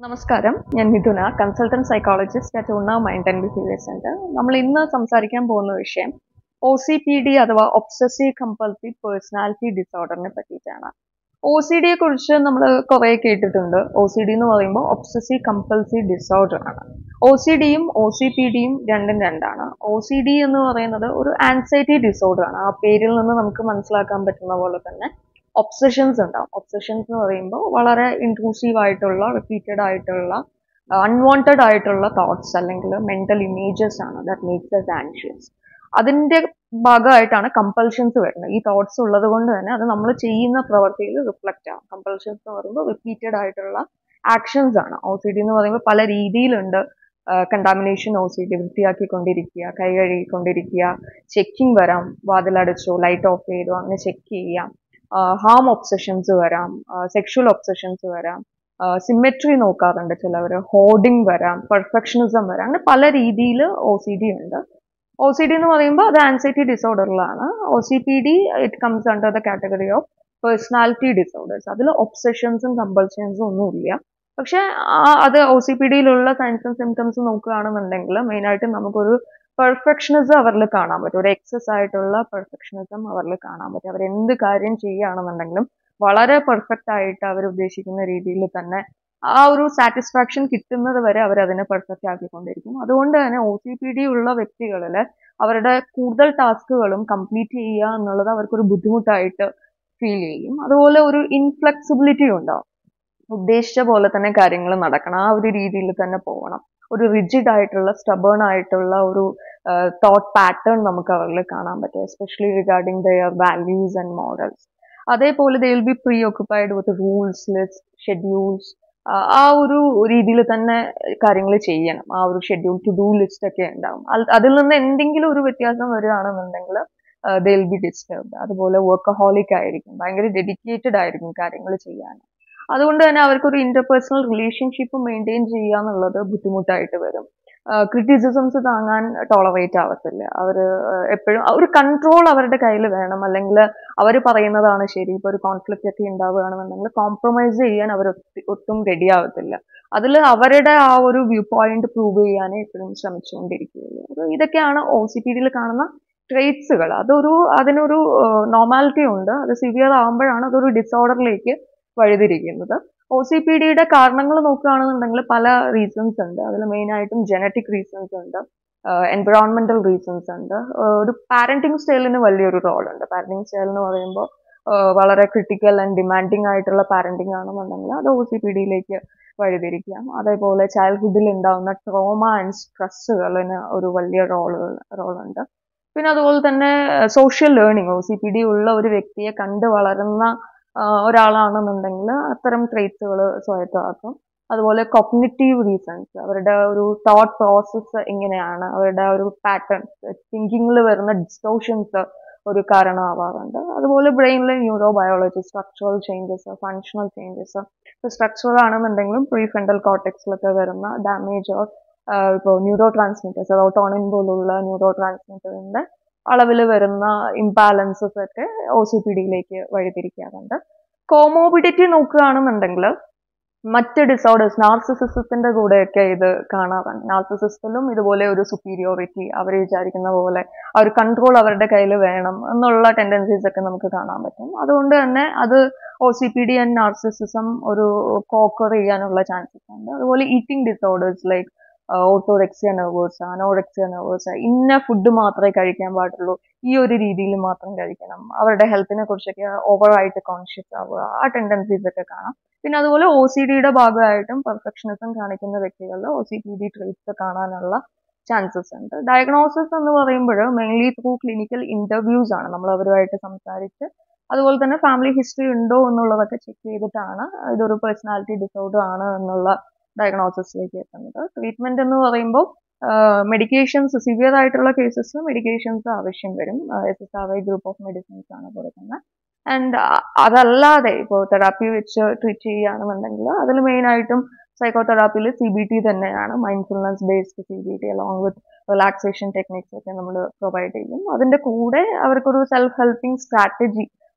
നമസ്കാരം ഞാൻ Mithuna consultant psychologist at ഉണ്ണ മൈൻഡ് ആൻഡ് ബിഹേവിയർ സെന്റർ നമ്മൾ ഇന്ന് സംസാരിക്കാൻ പോകുന്ന വിഷയം ഒ സി പി ഡി അഥവാ ഒബ്സസീവ് കമ്പൾസീവ് പേഴ്സണാലിറ്റി ഡിസോർഡറിനെ പറ്റിയിട്ടാണ് ഒ സി ഡിയെ കുറിച്ച് നമ്മൾ കുറെ കേട്ടിട്ടുണ്ട് ഒ സി ഡി എന്ന് പറയുമ്പോൾ ഒബ്സസീവ് കമ്പൾസീവ് ഡിസോർഡർ ആണ് ഒ സി ഡിയും ഒ സി പി ഡിയും രണ്ടും രണ്ടാണ് ഒ സി ഡി എന്ന് പറയുന്നത് ഒരു ആൻസൈറ്റി ഡിസോർഡർ ആണ് ആ പേരിൽ നിന്ന് നമുക്ക് മനസ്സിലാക്കാൻ പറ്റുന്ന പോലെ തന്നെ ഒബ്സഷൻസ് ഉണ്ടാവും ഒബ്സഷൻസ് എന്ന് പറയുമ്പോൾ വളരെ ഇൻക്ലൂസീവ് ആയിട്ടുള്ള റിപ്പീറ്റഡ് ആയിട്ടുള്ള അൺവാണ്ടഡ് ആയിട്ടുള്ള തോട്ട്സ് അല്ലെങ്കിൽ മെന്റൽ ഇമേജസ് ആണ് ദാറ്റ് മേക്സ് എസ് ആൻഷ്യസ് അതിന്റെ ഭാഗമായിട്ടാണ് കമ്പൽഷൻസ് വരുന്നത് ഈ തോട്ട്സ് ഉള്ളത് കൊണ്ട് തന്നെ അത് നമ്മൾ ചെയ്യുന്ന പ്രവൃത്തിയിൽ റിഫ്ലക്റ്റ് ആവും കമ്പൽഷൻസ് എന്ന് പറയുമ്പോൾ റിപ്പീറ്റഡ് ആയിട്ടുള്ള ആക്ഷൻസ് ആണ് ഒ സി ഡി എന്ന് പറയുമ്പോൾ പല രീതിയിലുണ്ട് കണ്ടാമിനേഷൻ ഒ സി ഡി വൃത്തിയാക്കിക്കൊണ്ടിരിക്കുക കൈ കഴുകിക്കൊണ്ടിരിക്കുക ചെക്കിംഗ് വരാം വാതിലടച്ചോ ലൈറ്റ് ഓഫ് ചെയ്തോ അങ്ങനെ ചെക്ക് ചെയ്യാം ഹാം ഒബ്സഷൻസ് വരാം സെക്ഷുവൽ ഒബ്സഷൻസ് വരാം സിമെട്രി നോക്കാറുണ്ട് ചിലവർ ഹോർഡിങ് വരാം പെർഫെക്ഷനിസം വരാം അങ്ങനെ പല രീതിയിൽ ഒ സി ഡി ഉണ്ട് ഒ സി ഡി എന്ന് പറയുമ്പോൾ അത് ആൻസൈറ്റി ഡിസോർഡറിലാണ് O C P D it comes under the category of personality disorders അതിൽ ഒബ്സഷൻസും കമ്പൾഷൻസും ഒന്നുമില്ല പക്ഷെ അത് ഒ സി പി ഡിയിലുള്ള സയൻസും സിംറ്റംസും നോക്കുകയാണെന്നുണ്ടെങ്കിൽ മെയിനായിട്ട് നമുക്കൊരു പെർഫെക്ഷനിസം അവരിൽ കാണാൻ പറ്റും ഒരു എക്സസ് ആയിട്ടുള്ള പെർഫെക്ഷനിസം അവരിൽ കാണാൻ പറ്റും അവർ എന്ത് കാര്യം ചെയ്യുകയാണെന്നുണ്ടെങ്കിലും വളരെ പെർഫെക്റ്റ് ആയിട്ട് അവർ ഉദ്ദേശിക്കുന്ന രീതിയിൽ തന്നെ ആ ഒരു സാറ്റിസ്ഫാക്ഷൻ കിട്ടുന്നത് വരെ അവർ അതിനെ പെർഫെക്റ്റ് ആക്കിക്കൊണ്ടിരിക്കും അതുകൊണ്ട് തന്നെ ഒ സി പി ഡി ഉള്ള വ്യക്തികളിൽ അവരുടെ കൂടുതൽ ടാസ്കുകളും കംപ്ലീറ്റ് ചെയ്യുക എന്നുള്ളത് അവർക്കൊരു ബുദ്ധിമുട്ടായിട്ട് ഫീൽ ചെയ്യും അതുപോലെ ഒരു ഇൻഫ്ലെക്സിബിലിറ്റി ഉണ്ടാവും ഉദ്ദേശിച്ച പോലെ തന്നെ കാര്യങ്ങൾ നടക്കണം ആ ഒരു രീതിയിൽ തന്നെ പോകണം ഒരു റിജിഡ് ആയിട്ടുള്ള സ്റ്റബേൺ ആയിട്ടുള്ള ഒരു തോട്ട് പാറ്റേൺ നമുക്ക് അവരിൽ കാണാൻ പറ്റും especially regarding their values and models അതേപോലെ they will be preoccupied with rules list schedules ആ ഒരു രീതിയിൽ തന്നെ കാര്യങ്ങൾ ചെയ്യണം ആ ഒരു ഷെഡ്യൂൾ ടു ഡു ലിസ്റ്റ് ഒക്കെ ഉണ്ടാവും അതിൽ നിന്ന് എന്തെങ്കിലും ഒരു വ്യത്യാസം വരികയാണെന്നുണ്ടെങ്കിൽ ദേ വിൽ ബി ഡിസ്റ്റർബ്ഡ് അതുപോലെ വർക്കഹോളിക് ആയിരിക്കും ഭയങ്കര ഡെഡിക്കേറ്റഡ് ആയിരിക്കും കാര്യങ്ങൾ ചെയ്യാൻ അതുകൊണ്ട് തന്നെ അവർക്കൊരു ഇന്റർപേഴ്സണൽ റിലേഷൻഷിപ്പ് മെയിൻറ്റെയിൻ ചെയ്യുക എന്നുള്ളത് ബുദ്ധിമുട്ടായിട്ട് വരും ക്രിറ്റിസിസംസ് താങ്ങാൻ ടോളറേറ്റ് ആവത്തില്ല അവർ എപ്പോഴും ഒരു കൺട്രോൾ അവരുടെ കയ്യിൽ വേണം അല്ലെങ്കിൽ അവർ പറയുന്നതാണ് ശരി ഇപ്പോൾ ഒരു കോൺഫ്ലിക്റ്റ് ഒക്കെ ഉണ്ടാവുകയാണെന്നുണ്ടെങ്കിൽ കോംപ്രമൈസ് ചെയ്യാൻ അവർ ഒട്ടും റെഡി ആവത്തില്ല അതിൽ അവരുടെ ആ ഒരു വ്യൂ പോയിന്റ് പ്രൂവ് ചെയ്യാനേ എപ്പോഴും ശ്രമിച്ചുകൊണ്ടിരിക്കുകയുള്ളൂ അപ്പോൾ ഇതൊക്കെയാണ് ഒ സി പി ഡിയിൽ കാണുന്ന ട്രേറ്റ്സുകൾ അതൊരു അതിനൊരു നോർമാലിറ്റി ഉണ്ട് അത് സിവിയർ ആകുമ്പോഴാണ് അതൊരു ഡിസോർഡറിലേക്ക് വഴിതിരിക്കുന്നത് ഒ സി പി ഡിയുടെ കാരണങ്ങൾ നോക്കുകയാണെന്നുണ്ടെങ്കിൽ പല റീസൺസ് ഉണ്ട് അതിൽ മെയിനായിട്ടും ജനറ്റിക് റീസൺസ് ഉണ്ട് എൻവറോൺമെന്റൽ റീസൺസ് ഉണ്ട് ഒരു പാരന്റിങ് സ്റ്റൈലിന് വലിയൊരു റോൾ ഉണ്ട് പാരന്റിങ് സ്റ്റൈൽ എന്ന് പറയുമ്പോൾ വളരെ ക്രിട്ടിക്കൽ ആൻഡ് ഡിമാൻഡിങ് ആയിട്ടുള്ള പാരന്റിങ് ആണെന്നുണ്ടെങ്കിൽ അത് ഒ സി പി ഡിയിലേക്ക് വഴിതിരിക്കാം അതേപോലെ ചൈൽഡ്ഹുഡിൽ ഉണ്ടാകുന്ന ട്രോമ ആൻഡ് സ്ട്രെസ്സുകളിന് ഒരു വലിയ റോൾ റോളുണ്ട് പിന്നെ അതുപോലെ തന്നെ social learning O C P D ഉള്ള ഒരു വ്യക്തിയെ കണ്ട് വളരുന്ന ഒരാളാണെന്നുണ്ടെങ്കിൽ അത്തരം ട്രേറ്റ്സുകൾ സ്വായത്തമാക്കും അതുപോലെ കൊഗ്നിറ്റീവ് റീസൺസ് അവരുടെ ഒരു തോട്ട് പ്രോസസ്സ് എങ്ങനെയാണ് അവരുടെ ഒരു പാറ്റേൺസ് തിങ്കിങ്ങിൽ വരുന്ന ഡിസ്റ്റോഷൻസ് ഒരു കാരണമാവാറുണ്ട് അതുപോലെ ബ്രെയിനിലെ neurobiology structural changes functional changes ഇപ്പോൾ സ്ട്രക്ചറൽ ആണെന്നുണ്ടെങ്കിലും പ്രീ ഫ്രണ്ടൽ കോർട്ടെക്സിലൊക്കെ വരുന്ന ഡാമേജ് ഇപ്പോൾ ന്യൂറോ ട്രാൻസ്മിറ്റേഴ്സ് റോട്ടോണിൻ പോലുള്ള ന്യൂറോ ട്രാൻസ്മിറ്ററിന്റെ അളവിൽ വരുന്ന ഇംബാലൻസസ് ഒക്കെ ഒ സി പി ഡിയിലേക്ക് വഴിതിരിക്കാറുണ്ട് കോമോബിഡിറ്റി നോക്കുകയാണെന്നുണ്ടെങ്കിൽ മറ്റ് ഡിസോർഡേഴ്സ് നാർസിസിസത്തിന്റെ കൂടെയൊക്കെ ഇത് കാണാറുണ്ട് നാർസിസിസത്തിലും ഇതുപോലെ ഒരു സുപ്പീരിയോറിറ്റി അവർ വിചാരിക്കുന്ന പോലെ ആ ഒരു കൺട്രോൾ അവരുടെ കയ്യിൽ വേണം എന്നുള്ള ടെൻഡൻസീസ് ഒക്കെ നമുക്ക് കാണാൻ പറ്റും അതുകൊണ്ട് തന്നെ അത് O C P D and narcissism ഒരു കോക്കർ ചെയ്യാനുള്ള ചാൻസസ് ഉണ്ട് അതുപോലെ eating disorders like orthorexia nervosa anorexia nervosa ഇന്ന ഫുഡ് മാത്രമേ കഴിക്കാൻ പാടുള്ളൂ ഈ ഒരു രീതിയിൽ മാത്രം കഴിക്കണം അവരുടെ ഹെൽത്തിനെ കുറിച്ചൊക്കെ ഓവറായിട്ട് കോൺഷ്യസ് ആവുക ആ ടെൻഡൻസീസ് ഒക്കെ കാണാം പിന്നെ അതുപോലെ ഒ സി ഡിയുടെ ഭാഗമായിട്ടും പെർഫെക്ഷനിസം കാണിക്കുന്ന വ്യക്തികളിൽ O C P D traits കാണാനുള്ള ചാൻസസ് ഉണ്ട് ഡയഗ്നോസിസ് എന്ന് പറയുമ്പോൾ മെയിൻലി ത്രൂ ക്ലിനിക്കൽ ഇന്റർവ്യൂസ് ആണ് നമ്മൾ അവരുമായിട്ട് സംസാരിച്ച് അതുപോലെ തന്നെ ഫാമിലി ഹിസ്റ്ററി ഉണ്ടോ എന്നുള്ളതൊക്കെ ചെക്ക് ചെയ്തിട്ടാണ് ഇതൊരു പേഴ്സണാലിറ്റി ഡിസോർഡർ ആണ് എന്നുള്ള ഡയഗ്നോസിസിലേക്ക് എത്തുന്നത് ട്രീറ്റ്മെന്റ് എന്ന് പറയുമ്പോൾ മെഡിക്കേഷൻസ് സിവിയർ ആയിട്ടുള്ള കേസസ് മെഡിക്കേഷൻസ് ആവശ്യം വരും S S R I group of medicines ആണ് കൊടുക്കുന്നത് ആൻഡ് അതല്ലാതെ ഇപ്പോൾ തെറാപ്പി വെച്ച് ട്രീറ്റ് ചെയ്യുകയാണെന്നുണ്ടെങ്കിൽ അതിൽ മെയിനായിട്ടും സൈക്കോതെറാപ്പിയിൽ സി ബി ടി തന്നെയാണ് mindfulness based C B T along with relaxation techniques ഒക്കെ നമ്മൾ പ്രൊവൈഡ് ചെയ്യും അതിൻ്റെ കൂടെ അവർക്കൊരു സെൽഫ് ഹെൽപ്പിംഗ് സ്ട്രാറ്റജി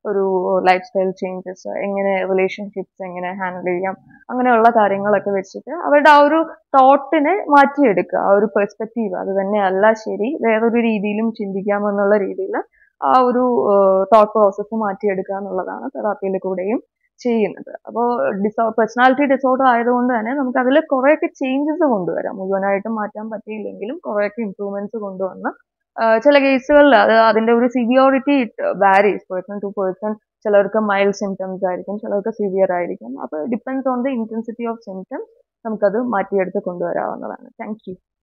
ഒരു ലൈഫ് സ്റ്റൈൽ ചേഞ്ചസ് എങ്ങനെ റിലേഷൻഷിപ്സ് എങ്ങനെ ഹാൻഡിൽ ചെയ്യാം അങ്ങനെയുള്ള കാര്യങ്ങളൊക്കെ വെച്ചിട്ട് അവരുടെ ആ ഒരു തോട്ടിനെ മാറ്റിയെടുക്കുക ആ ഒരു പെർസ്പെക്റ്റീവ് അത് തന്നെയല്ല ശരി വേറൊരു രീതിയിലും ചിന്തിക്കാമെന്നുള്ള രീതിയിൽ ആ ഒരു തോട്ട് പ്രോസസ്സ് മാറ്റിയെടുക്കുക എന്നുള്ളതാണ് തെറാപ്പിയിൽ കൂടെയും ചെയ്യുന്നത് അപ്പോൾ ഡിസോ പേഴ്സണാലിറ്റി ഡിസോർഡർ ആയതുകൊണ്ട് തന്നെ നമുക്ക് അതിൽ കുറേയൊക്കെ ചേഞ്ചസ് കൊണ്ടുവരാം മുഴുവനായിട്ടും മാറ്റാൻ പറ്റിയില്ലെങ്കിലും കുറേയൊക്കെ ഇമ്പ്രൂവ്മെന്റ്സ് കൊണ്ടുവന്ന് ആഹ് ചില കേസുകളിൽ അത് അതിന്റെ ഒരു severity varies person to person ചിലർക്ക് മൈൽഡ് സിംറ്റംസ് ആയിരിക്കും ചിലർക്ക് സിവിയർ ആയിരിക്കും അപ്പോൾ depends on the intensity of symptoms നമുക്കത് മാറ്റിയെടുത്ത് കൊണ്ടുവരാവുന്നതാണ് താങ്ക് യു